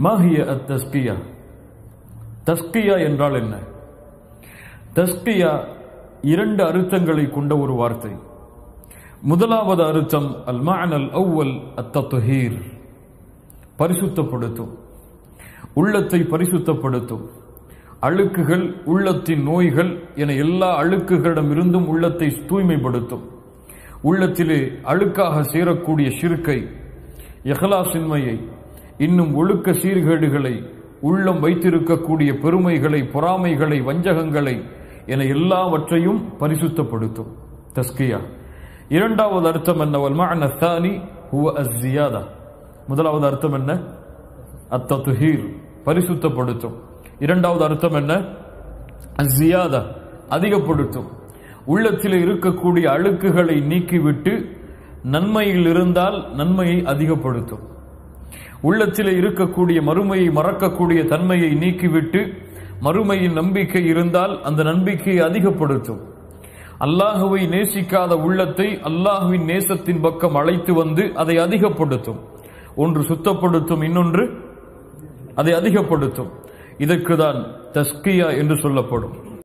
மாஹிய அத் தஸ்கியா தஸ்கியா என்றால் என்ன தஸ்கியா இரண்டு அர்த்தங்களை கொண்ட ஒரு வார்த்தை முதலாவது அர்த்தம் அல் மஅனல் அவ்வல் அத்தத்துஹீர் பரிசுத்தப்படுத்தும் உள்ளத்தை பரிசுத்தப்படுத்தும் அழுக்குகள் உள்ளத்தின் நோய்கள் என எல்லா அழுக்குகளிடமிருந்தும் உள்ளத்தை தூய்மைப்படுத்தும் உள்ளத்திலே அழுக்காக சேரக்கூடிய ஷிர்கை இஹ்லாசின்மையை இன்னும் ஒழுக்க சீர்கேடுகளை உள்ளம் வைத்திருக்கக்கூடிய பெருமைகளை பொறாமைகளை வஞ்சகங்களை என எல்லாவற்றையும் பரிசுத்தப்படுத்தும் தஸ்கியா இரண்டாவது அர்த்தம் என்ன வல்மஅன الثاني هو الزياده முதலாவது அர்த்தம் என்ன அத்தத்துஹீர் பரிசுத்தப்படுத்தும் இரண்டாவது அர்த்தம் என்ன ஜியாதா அதிகப்படுத்தும் உள்ளத்தில் இருக்கக்கூடிய அழுக்குகளை நீக்கிவிட்டு நன்மையில் இருந்தால் நன்மையை அதிகப்படுத்தும் உள்ளத்தில் இருக்கக்கூடிய மறுமையை மறக்கக்கூடிய தன்மையை நீக்கிவிட்டு மறுமையின் நம்பிக்கை இருந்தால் அந்த நம்பிக்கையை அதிகப்படுத்தும் அல்லாஹுவை நேசிக்காத உள்ளத்தை அல்லாஹுவின் நேசத்தின் பக்கம் அழைத்து வந்து அதை அதிகப்படுத்தும் ஒன்று சுத்தப்படுத்தும் இன்னொன்று அதை அதிகப்படுத்தும் இதற்கு தான் தஸ்கியா என்று சொல்லப்படும்